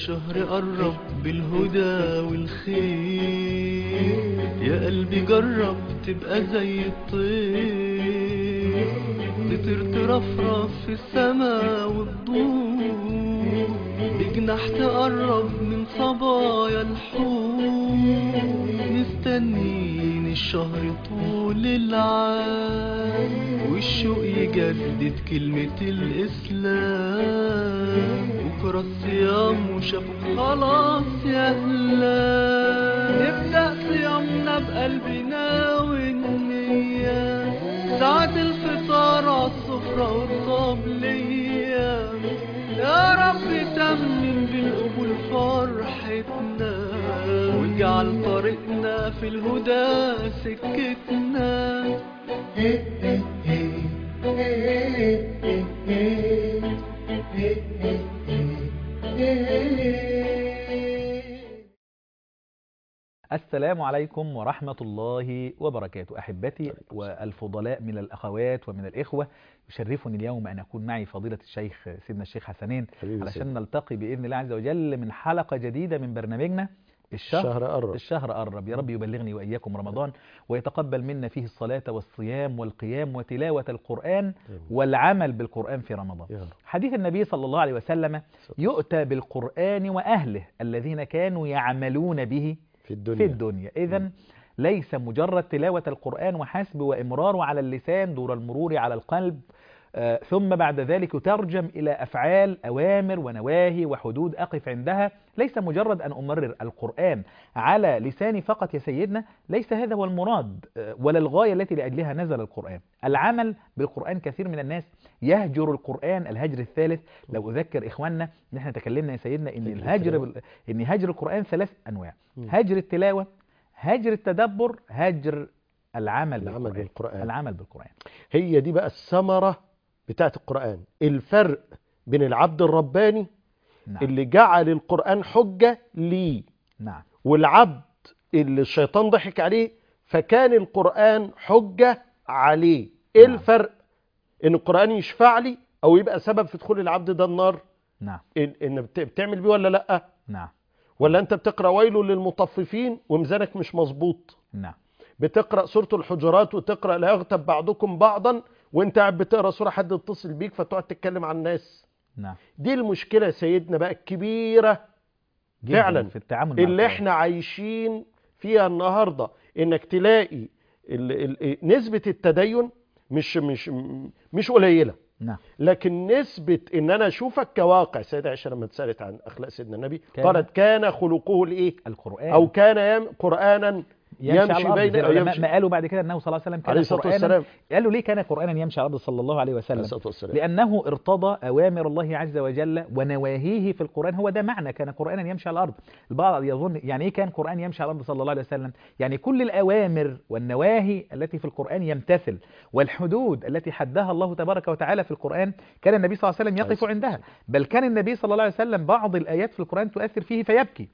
الشهر قرب بالهدى والخير يا قلبي جرب تبقى زي الطير تطير ترفرف في السما وتدور بجناح تقرب من صبايا الحور مستنين الشهر طول العام والشوق يجدد كلمة الإسلام بكرة الصيام وشافوا خلاص يا أهلا نبدأ صيامنا بقلبنا والنية ساعة الفطار عالسفرة والطبلية يا رب تمن بالقبول فرحتنا واجعل طريقنا في الهدى سكتنا السلام عليكم ورحمة الله وبركاته أحبتي والفضلاء من الأخوات ومن الإخوة يشرفني اليوم أن أكون معي فضيلة الشيخ سيدنا الشيخ حسنين حبيبي علشان سيدنا. نلتقي بإذن الله عز وجل من حلقة جديدة من برنامجنا الشهر الشهر قرب الشهر قرب يا رب يبلغني وإياكم رمضان ويتقبل منا فيه الصلاة والصيام والقيام وتلاوة القرآن والعمل بالقرآن في رمضان يا رب. حديث النبي صلى الله عليه وسلم يؤتى بالقرآن وأهله الذين كانوا يعملون به في الدنيا في الدنيا إذا ليس مجرد تلاوة القرآن وحسب وإمراره على اللسان دور المرور على القلب آه، ثم بعد ذلك يترجم إلى أفعال أوامر ونواهي وحدود أقف عندها ليس مجرد أن أمرر القرآن على لساني فقط يا سيدنا ليس هذا هو المراد آه، ولا الغاية التي لأجلها نزل القرآن العمل بالقرآن كثير من الناس يهجر القرآن الهجر الثالث لو أذكر إخواننا إن احنا تكلمنا يا سيدنا إن هجر الهجر التلاوة. بال- إن هجر القرآن ثلاث أنواع مم. هجر التلاوة هجر التدبر هجر العمل العمل بالقرآن بالقرآن العمل بالقرآن هي دي بقى الثمرة بتاعت القرآن الفرق بين العبد الرباني نعم اللي جعل القرآن حجة ليه نعم والعبد اللي الشيطان ضحك عليه فكان القرآن حجة عليه ايه نعم. الفرق ان القرآن يشفع لي او يبقى سبب في دخول العبد ده النار نعم ان إن بت- بتعمل بيه ولا لا نعم ولا انت بتقرأ ويل للمطففين وميزانك مش مظبوط نعم بتقرأ سورة الحجرات وتقرأ لا يغتب بعضكم بعضا وانت قاعد بتقرأ سورة حد يتصل بيك فتقعد تتكلم عن الناس نعم دي المشكلة يا سيدنا بقى الكبيرة جداً فعلا في التعامل مع اللي القرآن. احنا عايشين فيها النهاردة انك تلاقي ال ال نسبة التدين مش مش مش قليلة نعم لكن نسبة ان انا اشوفك كواقع سيدة عائشة لما اتسالت عن اخلاق سيدنا النبي كان- قالت كان خلقه الايه القرآن او كان يم قرانا يمشي, على يمشي الأرض بين زي العلماء يمشي ما قالوا بعد كده أنه صلى الله عليه وسلم كان عليه الصلاة قرآنا والسلام قالوا ليه كان قرآنا يمشي على الأرض صلى الله عليه عليه وسلم الصلاة والسلام لأنه ارتضى أوامر الله عز وجل ونواهيه في القرآن هو ده معنى كان قرآنا يمشي على الأرض البعض يظن يعني إيه كان قرآن يمشي على الأرض صلى الله عليه وسلم يعني كل الأوامر والنواهي التي في القرآن يمتثل والحدود التي حدها الله تبارك وتعالى في القرآن كان النبي صلى الله عليه وسلم عليه يقف الصلاة عندها بل كان النبي صلى الله عليه وسلم بعض الآيات في القرآن تؤثر فيه فيبكي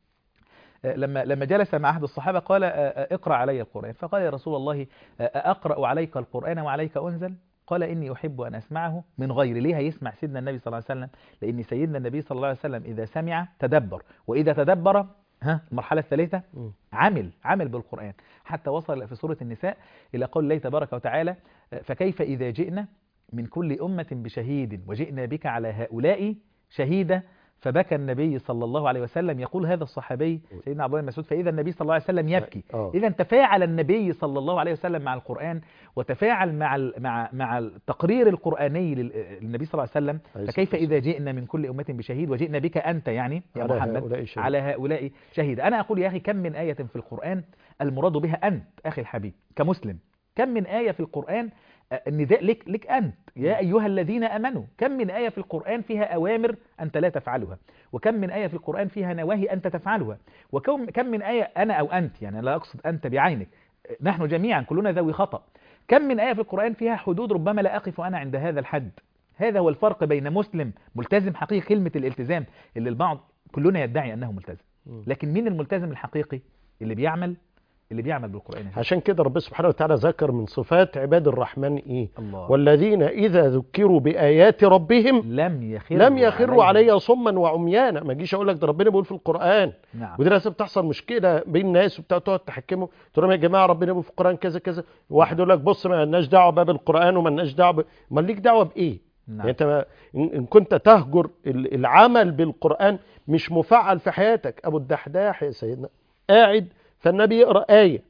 آه، لما لما جلس مع احد الصحابه قال آه، آه، اقرا علي القران فقال يا رسول الله آه، اقرا عليك القران وعليك انزل قال اني احب ان اسمعه من غيري ليه هيسمع سيدنا النبي صلى الله عليه وسلم لان سيدنا النبي صلى الله عليه وسلم اذا سمع تدبر واذا تدبر ها المرحله الثالثه مم. عمل عمل بالقران حتى وصل في سوره النساء الى قول الله تبارك وتعالى آه، فكيف اذا جئنا من كل امه بشهيد وجئنا بك على هؤلاء شهيدا فبكى النبي صلى الله عليه وسلم يقول هذا الصحابي سيدنا عبد الله بن مسعود فاذا النبي صلى الله عليه وسلم يبكي آه. اذا تفاعل النبي صلى الله عليه وسلم مع القران وتفاعل مع ال- مع مع التقرير القراني لل- للنبي صلى الله عليه وسلم عليه فكيف الصلاة اذا جئنا من كل امه بشهيد وجئنا بك انت يعني يا على محمد هؤلاء شهيد. على هؤلاء شهيد انا اقول يا اخي كم من ايه في القران المراد بها انت اخي الحبيب كمسلم كم من ايه في القران آه، النداء لك لك انت يا ايها الذين امنوا كم من ايه في القران فيها اوامر انت لا تفعلها وكم من ايه في القران فيها نواهي انت تفعلها وكم كم من ايه انا او انت يعني لا اقصد انت بعينك آه، نحن جميعا كلنا ذوي خطا كم من ايه في القران فيها حدود ربما لا اقف انا عند هذا الحد هذا هو الفرق بين مسلم ملتزم حقيقي كلمه الالتزام اللي البعض كلنا يدعي انه ملتزم مم. لكن مين الملتزم الحقيقي اللي بيعمل اللي بيعمل بالقران يا شيخ. عشان كده ربنا سبحانه وتعالى ذكر من صفات عباد الرحمن ايه الله والذين اذا ذكروا بايات ربهم لم يخروا لم يخروا عليها صما وعميانا ما اجيش اقول لك ده ربنا بيقول في القران نعم ودي لازم بتحصل مشكله بين الناس وبتاع تقعد تحكموا تقول لهم يا جماعه ربنا بيقول في القران كذا كذا واحد يقول لك بص ما لناش دعوه بقى بالقران وما لناش دعوه ب... امال ليك دعوه بايه؟ يعني نعم انت ما ان إن كنت تهجر ال- العمل بالقران مش مفعل في حياتك ابو الدحداح يا سيدنا قاعد فالنبي يقرا ايه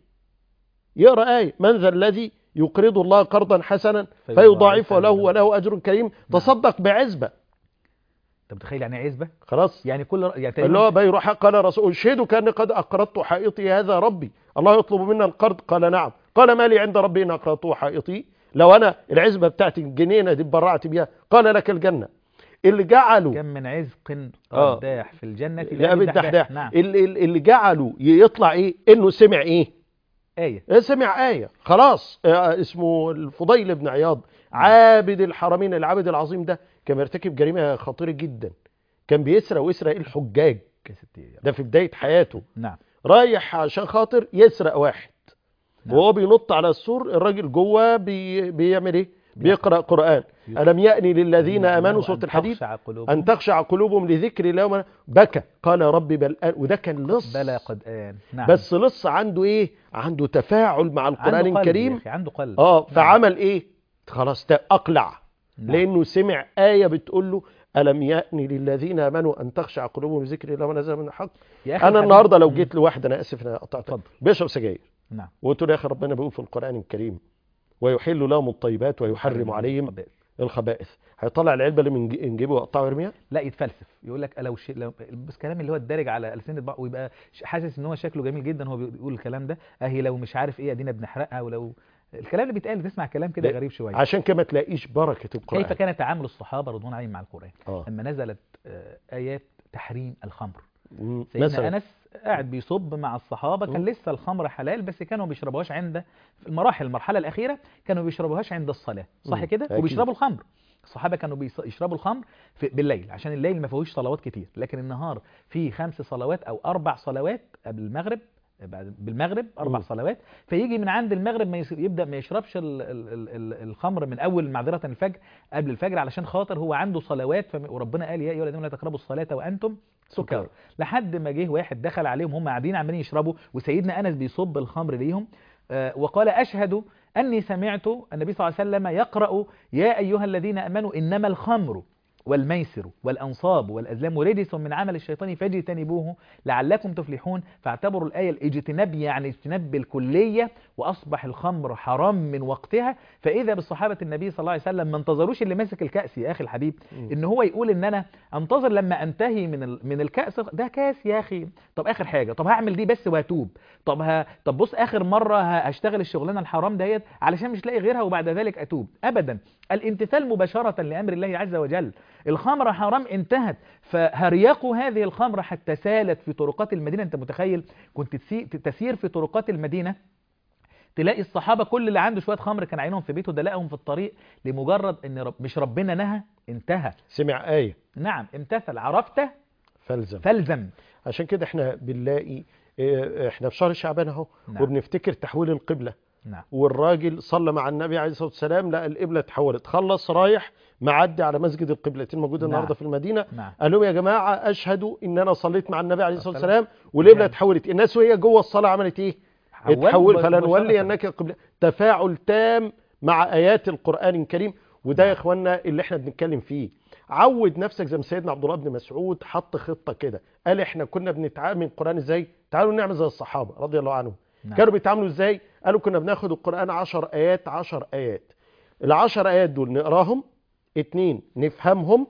يقرا ايه من ذا الذي يقرض الله قرضا حسنا فيضاعفه له وله اجر كريم تصدق بعزبه انت متخيل يعني ايه عزبه خلاص يعني كل ر- يعني اللي تقريبا هو بيروح قال رسول اشهدوا كاني قد اقرضت حائطي هذا ربي الله يطلب منا القرض قال نعم قال ما لي عند ربي ان اقرضته حائطي لو انا العزبه بتاعتي الجنينه دي اتبرعت بيها قال لك الجنه اللي جعلوا كم من عزق آه. رداح في الجنه لأبي الدحداح نعم اللي, اللي جعلوا يطلع ايه انه سمع ايه ايه إيه سمع آية خلاص آه اسمه الفضيل بن عياض عابد الحرمين العابد العظيم ده كان بيرتكب جريمة خطيرة جدا كان بيسرق ويسرق الحجاج يا ستي يا رب. ده في بداية حياته نعم رايح عشان خاطر يسرق واحد نعم. وهو بينط على السور الراجل جوه بي بيعمل ايه بيقرأ قرآن ألم يأني للذين آمنوا سورة أن الحديد تخشع قلوبهم أن تخشع قلوبهم لذكر الله وما- بكى قال ربي بل آن وده كان لص بلى قد آن نعم بس لص عنده ايه عنده تفاعل مع القرآن عنده قلب يا الكريم أخي، عنده قلب اه نعم. فعمل ايه خلاص ده اقلع نعم. لانه سمع آية بتقول له ألم يأني للذين آمنوا أن تخشع قلوبهم لذكر الله ونزل من الحق يا أخي أنا الحبيب- النهاردة لو مم. جيت لواحد أنا آسف أنا قطعتك اتفضل. بيشرب سجاير نعم وقلت له يا أخي ربنا بيقول في القرآن الكريم ويحل لهم الطيبات ويحرم عليهم قد آن. الخبائث هيطلع العلبة اللي من جي- من جيبه ويقطعها ويرميها لا يتفلسف يقول لك لو شيء لو بس كلام اللي هو الدارج على السنه بعض ويبقى ش- حاسس ان هو شكله جميل جدا هو بيقول الكلام ده اهي لو مش عارف ايه ادينا بنحرقها ولو الكلام اللي بيتقال تسمع كلام كده لا، غريب شويه عشان كده ما تلاقيش بركة القرآن كيف كان تعامل الصحابه رضوان عليهم مع القران اه لما نزلت آه، ايات تحريم الخمر مم. سيدنا مثلا انس قاعد بيصب مع الصحابه كان مم. لسه الخمر حلال بس كانوا ما بيشربوهاش عند في المراحل المرحله الاخيره كانوا بيشربوهاش عند الصلاه صح مم. كده أكيد. وبيشربوا الخمر الصحابه كانوا بيص- يشربوا الخمر في بالليل عشان الليل ما فيهوش صلوات كتير لكن النهار فيه خمس صلوات او اربع صلوات قبل المغرب بعد- بالمغرب اربع مم. صلوات فيجي من عند المغرب ما يس- يبدا ما يشربش ال ال ال ال الخمر من اول معذره الفجر قبل الفجر علشان خاطر هو عنده صلوات فم- وربنا قال يا ايها الذين لا تقربوا الصلاه وانتم سكارى لحد ما جه واحد دخل عليهم هم قاعدين عمالين يشربوا وسيدنا انس بيصب الخمر ليهم آه، وقال اشهد اني سمعت النبي صلى الله عليه وسلم يقرا يا ايها الذين امنوا انما الخمر والميسر والأنصاب والأزلام رجس من عمل الشيطان فاجتنبوه لعلكم تفلحون فاعتبروا الآية الاجتناب يعني اجتناب بالكلية وأصبح الخمر حرام من وقتها فإذا بالصحابة النبي صلى الله عليه وسلم ما انتظروش اللي ماسك الكأس يا أخي الحبيب مم. إن هو يقول إن أنا أنتظر لما أنتهي من ال... من الكأس ده كاس يا أخي طب آخر حاجة طب هعمل دي بس وهتوب طب ها... طب بص آخر مرة ه- هشتغل الشغلانة الحرام ديت علشان مش لاقي غيرها وبعد ذلك أتوب أبدا الامتثال مباشرة لأمر الله عز وجل الخمر حرام انتهت فهريقوا هذه الخمر حتى سالت في طرقات المدينة انت متخيل كنت تسي- تسير في طرقات المدينة تلاقي الصحابة كل اللي عنده شوية خمر كان عينهم في بيته ده لقاهم في الطريق لمجرد ان رب مش ربنا نهى انتهى سمع آية نعم امتثل عرفته فالزم فالزم عشان كده احنا بنلاقي اه، احنا في شهر شعبان اهو نعم. وبنفتكر تحويل القبلة نعم والراجل صلى مع النبي عليه الصلاة والسلام لقى القبلة اتحولت خلص رايح معدي على مسجد القبلتين موجود نعم. النهارده في المدينة نعم قال لهم يا جماعة أشهد إن أنا صليت مع النبي عليه الصلاة السلام. والسلام والقبلة نعم. اتحولت الناس وهي جوه الصلاة عملت إيه؟ حولوا اتحول مب- فلنولي مباشرة. أنك قبلة تفاعل تام مع آيات القرآن الكريم وده يا نعم. إخوانا اللي احنا بنتكلم فيه عود نفسك زي ما سيدنا عبد الله بن مسعود حط خطة كده قال احنا كنا بنتعامل من القرآن ازاي تعالوا نعمل زي الصحابة رضي الله عنهم نعم. كانوا بيتعاملوا ازاي قالوا كنا بناخد القرآن عشر آيات عشر آيات العشر آيات دول نقراهم اتنين نفهمهم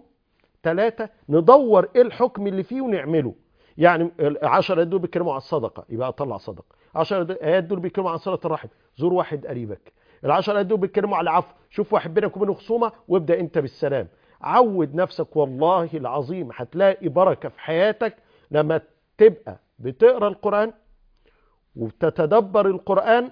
ثلاثة ندور ايه الحكم اللي فيه ونعمله يعني العشر آيات دول بيتكلموا عن الصدقة يبقى اطلع صدقة عشر آيات دول بيتكلموا عن صلة الرحم زور واحد قريبك العشر آيات دول بيتكلموا على العفو شوف واحد بينك وبينه خصومة وابدأ انت بالسلام عود نفسك والله العظيم هتلاقي بركة في حياتك لما تبقى بتقرأ القرآن وتتدبر القرآن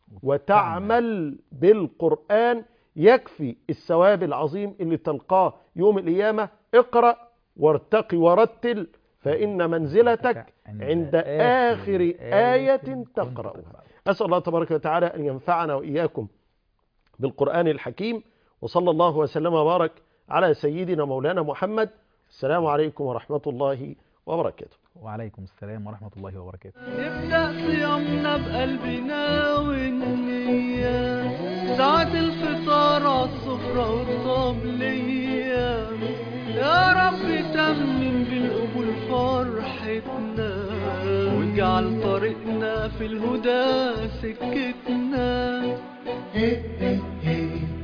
وتعمل بالقرآن يكفي الثواب العظيم اللي تلقاه يوم القيامة اقرأ وارتقي ورتل فإن منزلتك عند آخر آية تقرأها أسأل الله تبارك وتعالى أن ينفعنا وإياكم بالقرآن الحكيم وصلى الله وسلم وبارك على سيدنا مولانا محمد السلام عليكم ورحمة الله وبركاته وعليكم السلام ورحمة الله وبركاته نبدأ صيامنا بقلبنا والنية ساعة الفطار عالسفرة والطبلية يا رب تمم بالقبول فرحتنا واجعل طريقنا في الهدى سكتنا